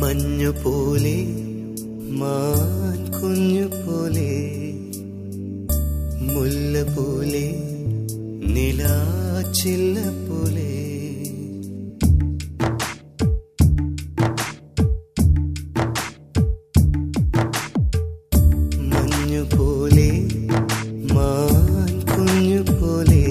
മഞ്ഞു പോലെ മാൻ കുഞ്ഞു പോലെ മുല്ല പോലെ നിലാച്ചില്ല പോലെ മഞ്ഞു പോലെ മാൻ കുഞ്ഞു പോലെ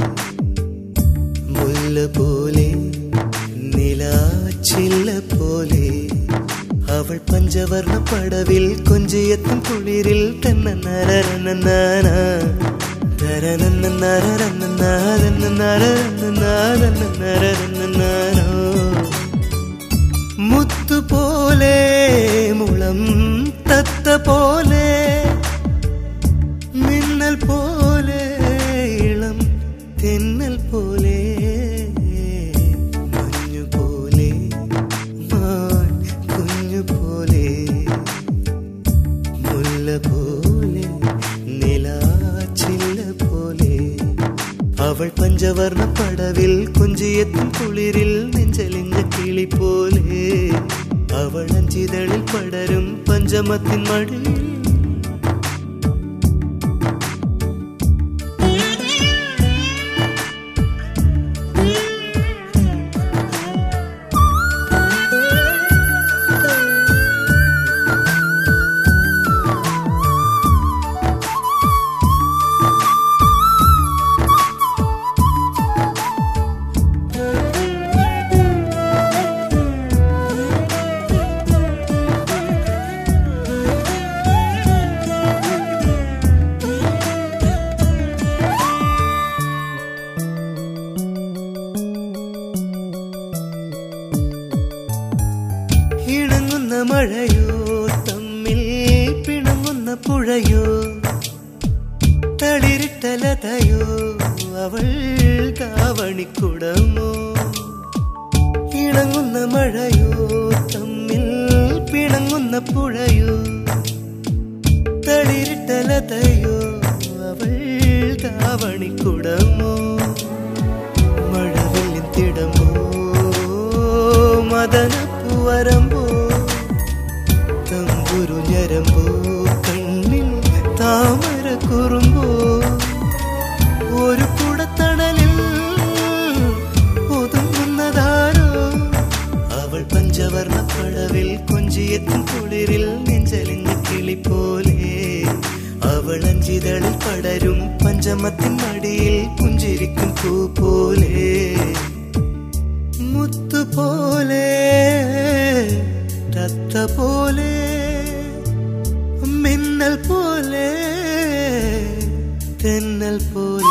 മുല്ല പോലെ നിലാച്ചില്ല പോലെ അവൾ പഞ്ചവർണ്ണ പടവിൽ കൊഞ്ചിയെത്തും കുളിരിൽ തന്നെ നരനന്നാന മുത്തുപോലെ മുളം തത്ത പോലെ മിന്നൽ പോലെ ഇളം തെന്നൽ പോലെ മഞ്ഞു പോലെ മാൻ കുഞ്ഞു പോലെ മുല്ല പോലെ നിലാച്ചില്ല പോലെ അവൾ പഞ്ചവർണ്ണ പടവിൽ കൊഞ്ചിയെത്തും കുളിരിൽ നെഞ്ചലിഞ്ഞ കിളി പോലെ അവൾ അഞ്ചിതളിൽ പടരും പഞ്ചമത്തിൻ മടിയിൽ ഇണങ്ങുന്ന മഴയോ തമ്മിൽ പിണങ്ങുന്ന പുഴയോ തളിരിട്ട ലതയോ അവൾ കാവണിക്കുടമോ ഇണങ്ങുന്ന മഴയോ തമ്മിൽ പിണങ്ങുന്ന പുഴയോ തളിരിട്ട ലതയോ അവൾ കാവണിക്കുടമോ മഴവില്ലിൻ തിടമോ മദനപ്പുവരമ്പോ തമ്പുരു ഞരമ്പോ കണ്ണിൽ താമര കുറുമ്പോ ഒരു കുടത്തണലിൽ ഒതുങ്ങുന്നതാരോ അവൾ പഞ്ചവർണ്ണ പടവിൽ കൊഞ്ചിയെത്തും കുളിരിൽ നെഞ്ചലിഞ്ഞ കിളി പോലെ അവൾ അഞ്ചിതളിൽ പടരും പഞ്ചമത്തിൻ മടിയിൽ പുഞ്ചിരിക്കും പൂ പോലെ മുത്തുപോലെ തത്ത പോലെ മിന്നൽ പോലെ തെന്നൽ പോലെ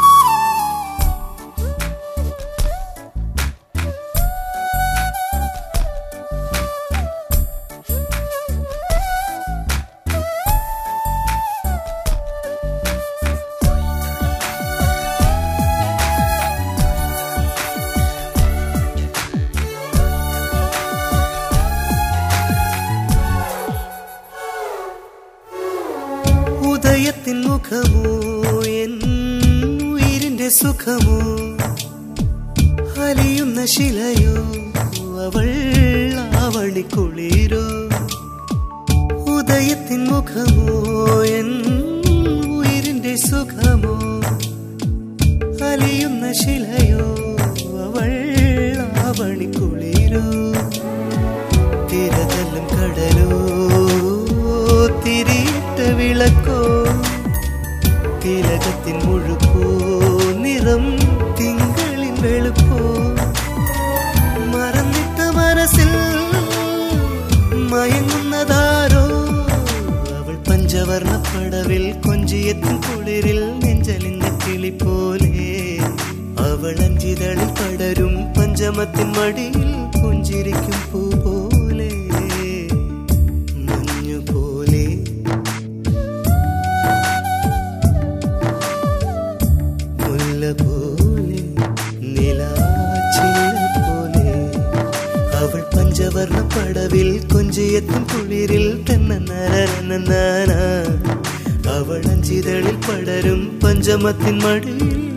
ഉദയത്തിൻ മുഖമോ എൻ ഉയിരിന്റെ സുഖമോ അലിയുന്ന ശിലയോ അവൾ ആവണിക്കുളിരോ ഉദയത്തിൻ മുഖമോ എൻ ഉയിരിന്റെ സുഖമോ അലിയുന്ന ശിലയോ അവൾ ആവണിക്കുളിരോ തിരതല്ലും കടലോ തിരിയിട്ട വിളക്കോ തിലകത്തിൻ മുഴുക്കോ നിറം തിങ്കളിൻ വെളുപ്പോ മറന്നിട്ട മനസ്സിൽ മയങ്ങുന്നതാരോ അവൾ പഞ്ചവർണ്ണ പടവിൽ കൊഞ്ചിയെത്തും കുളിരിൽ നെഞ്ചലിഞ്ഞ കിളി പോലെ അവൾ അഞ്ചിതളിൽ പടരും പഞ്ചമത്തിൻ മടിയിൽ പുഞ്ചിരിക്കും പൂ പോലെ മഞ്ഞു പോലെ മുല്ല പോലെ നിലാച്ചില്ല പോലെ അവൾ പഞ്ചവർണ്ണ പടവിൽ കൊഞ്ചിയെത്തും കുളിരിൽ തന്നെ നരനന്നാന അവൾ അഞ്ചിതളിൽ പടരും പഞ്ചമത്തിൻ മടിയിൽ